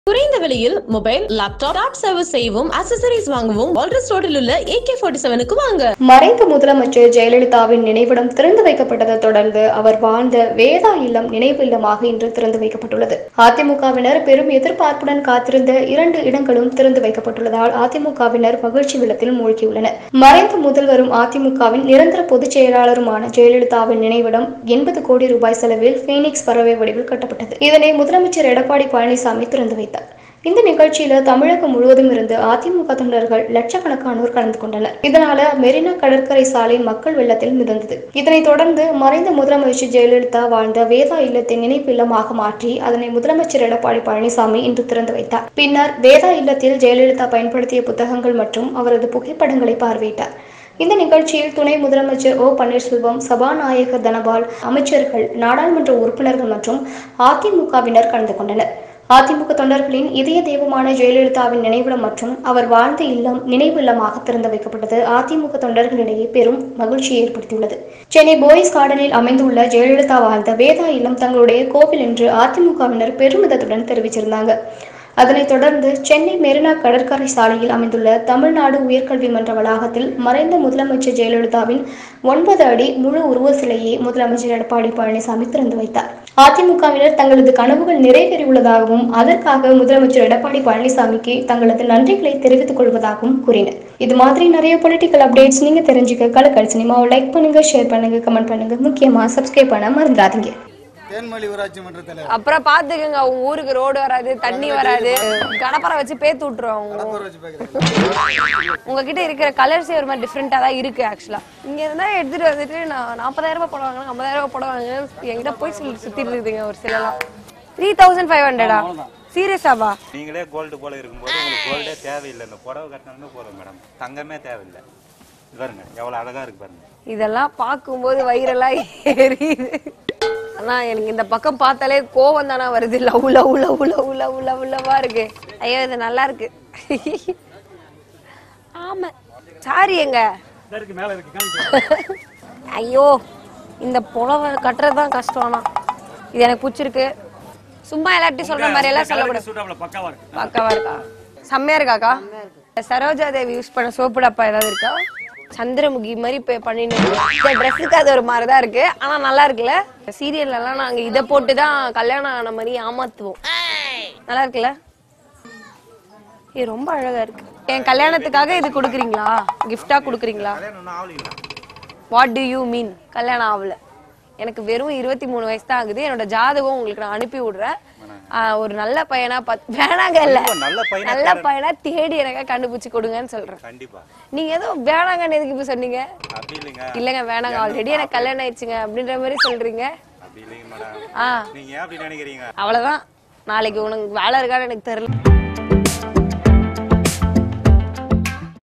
குறைந்த விலையில் mobile laptop top service செய்யவும் அக்சசரிஸ் வாங்கவும் வால்ரஸ் ரோட்டில் உள்ள ஏகே ஃபார்ட்டி செவனுக்கு வாங்க மறைந்த முதலமைச்சர் ஜெயலலிதாவின் நினைவிடம் திறந்து வைக்கப்பட்டதை தொடர்ந்து அவர் வாழ்ந்த வேதா இல்லம் நினைவு இல்லமாக இன்று திறந்து வைக்கப்பட்டுள்ளது அதிமுகவினர் பெரும் எதிர்பார்ப்புடன் காத்திருந்த இரண்டு இடங்களும் திறந்து வைக்கப்பட்டுள்ளதால் அதிமுகவினர் மகிழ்ச்சி வெள்ளத்தில் மூழ்கியுள்ளனர் மறைந்த முதல்வரும் அதிமுகவின் நிரந்தர பொதுச் செயலாளருமான ஜெயலலிதாவின் நினைவிடம் எண்பது கோடி ரூபாய் செலவில் பீனிக்ஸ் பறவை வடிவில் கட்டப்பட்டது இதனை முதலமைச்சர் எடப்பாடி பழனிசாமி திறந்து வைத்தார் இந்த நிகழ்ச்சியில தமிழகம் முழுவதும் இருந்து அதிமுக தொண்டர்கள் லட்சக்கணக்கானோர் கலந்து கொண்டனர் இதனால மெரினா கடற்கரை சாலை மக்கள் வெள்ளத்தில் மிதந்தது இதனைத் தொடர்ந்து மறைந்த முதலமைச்சர் ஜெயலலிதா வாழ்ந்த வேதா இல்லத்தை நினைவு இல்லமாக மாற்றி அதனை முதலமைச்சர் எடப்பாடி பழனிசாமி இன்று திறந்து வைத்தார் பின்னர் வேதா இல்லத்தில் ஜெயலலிதா பயன்படுத்திய புத்தகங்கள் மற்றும் அவரது புகைப்படங்களை பார்வையிட்டார் இந்த நிகழ்ச்சியில் துணை முதலமைச்சர் ஓ பன்னீர்செல்வம் சபாநாயகர் தனபால் அமைச்சர்கள் நாடாளுமன்ற உறுப்பினர்கள் மற்றும் அதிமுகவினர் கலந்து கொண்டனர் அதிமுக தொண்டர்களின் இதய தெய்வமான ஜெயலலிதாவின் நினைவிடம் மற்றும் அவர் வாழ்ந்த இல்லம் நினைவு இல்லமாக திறந்து வைக்கப்பட்டது அதிமுக தொண்டர்களிடையே பெரும் மகிழ்ச்சியை ஏற்படுத்தியுள்ளது சென்னை போய்ஸ் கார்டனில் அமைந்துள்ள ஜெயலலிதா வாழ்ந்த வேதா இல்லம் தங்களுடைய கோவில் என்று அதிமுகவினர் பெருமிதத்துடன் தெரிவிச்சிருந்தாங்க அதனைத் தொடர்ந்து சென்னை மெரினா கடற்கரை சாலையில் அமைந்துள்ள தமிழ்நாடு உயர்கல்வி மன்ற வளாகத்தில் மறைந்த முதலமைச்சர் ஜெயலலிதாவின் ஒன்பது அடி முழு உருவ சிலையை முதலமைச்சர் எடப்பாடி பழனிசாமி திறந்து வைத்தார் அதிமுகவினர் தங்களது கனவுகள் நிறைவேறியுள்ளதாகவும் அதற்காக முதலமைச்சர் எடப்பாடி பழனிசாமிக்கு தங்களது நன்றிகளை தெரிவித்துக் கொள்வதாகவும் கூறினர் இது மாதிரி நிறைய பொலிட்டிக்கல் அப்டேட்ஸ் நீங்க தெரிஞ்சுக்க கலக்கல் சினிமாவை லைக் பண்ணுங்க ஷேர் பண்ணுங்க கமெண்ட் பண்ணுங்க முக்கியமா சப்ஸ்கிரைப் பண்ண மறந்துடாதீங்க தேன்மொழி ஊராட்சி மன்ற தலைவர் அப்புறம் பாத்துக்கங்க அவங்க ஊருக்கு ரோடு வராது தண்ணி வராது கடப்பரை வச்சு பேத்து விட்டுருவாங்க ஊர் வச்சு பார்க்குறேன் உங்ககிட்ட இருக்கிற கலர்ஸே ஒரு மாதிரி டிஃப்ரெண்டா தான் இருக்கு ஆக்சுவலா இங்க இருந்தா எடுத்துட்டு வந்துட்டு நான் நாற்பதாயிரம் ரூபாய் போடுவாங்க ஐம்பதாயிரம் ரூபாய் போடுவாங்க என்கிட்ட போய் சொல்லி சுத்திட்டு இருக்குதுங்க ஒரு சிலலாம் த்ரீ தௌசண்ட் ஃபைவ் ஹண்ட்ரடா சீரியஸாவா நீங்களே கோல்டு போல இருக்கும்போது உங்களுக்கு கோல்டே தேவையில்லை இந்த புடவை கட்டினாலுமே போதும் மேடம் தங்கமே தேவையில்லை இது பாருங்க எவ்வளவு அழகா இருக்கு பாருங்க இதெல்லாம் பார்க்கும்போது வயிறெல்லாம் எரியுது ஆனா எனக்கு இந்த பக்கம் பார்த்தாலே கோவம் தானே வருது love love love love love love லவ்வா இருக்கு ஐயோ இது நல்லா இருக்கு ஆமா சாரி எங்க ஐயோ இந்த புடவை கட்டுறது தான் கஷ்டம் ஆனா இது எனக்கு பிடிச்சிருக்கு சும்மா எல்லார்ட்டையும் சொல்ற மாதிரி எல்லாம் சொல்லக்கூடாது பக்காவா இருக்கா செம்மையா இருக்காக்கா சரோஜா தேவி யூஸ் பண்ண சோப்பு டப்பா ஏதாவது இருக்கா சந்திரமுகி மாதிரி இப்ப பண்ணிட்டு இந்த ட்ரெஸ்ஸுக்கு அது ஒரு மாதிரி தான் இருக்கு ஆனா நல்லா இருக்குல்ல சீரியல்ல எல்லாம் நாங்க இதை போட்டு தான் கல்யாணம் ஆன மாதிரி ஏமாத்துவோம் நல்லா இருக்குல்ல இது ரொம்ப அழகா இருக்கு என் கல்யாணத்துக்காக இது கொடுக்குறீங்களா கிஃப்டா கொடுக்குறீங்களா கல்யாணம் ஒன்றும் ஆகலைங்களா வாட் டு யூ மீன் கல்யாணம் ஆகல எனக்கு வெறும் இருபத்தி மூணு வயசு தான் ஆகுது என்னோட ஜாதகம் உங்களுக்கு நான் அனுப்பி விடுறேன் ஆஹ் ஒரு நல்ல பையனா பார்த்து வேணாங்க இல்ல கண்டிப்பா, நல்ல பையனா நல்ல தேடணும். பையனா தேடி எனக்கு கண்டுபிடிச்சு கொடுங்கன்னு சொல்றேன் கண்டிப்பா நீங்க ஏதோ வேணாங்கன்னு எதுக்கு இப்ப சொன்னீங்க அப்படி இல்லைங்க இல்லங்க வேணாங்க ஆல்ரெடி எனக்கு கல்யாணம் ஆயிடுச்சுங்க அப்படின்ற மாதிரி சொல்றீங்க அப்படி இல்லைங்க மேடம் ஆ நீங்க ஏன் அப்படி நினைக்கிறீங்க அவ்வளவுதான் நாளைக்கு உனக்கு வேலை இருக்கான்னு எனக்கு தெரியல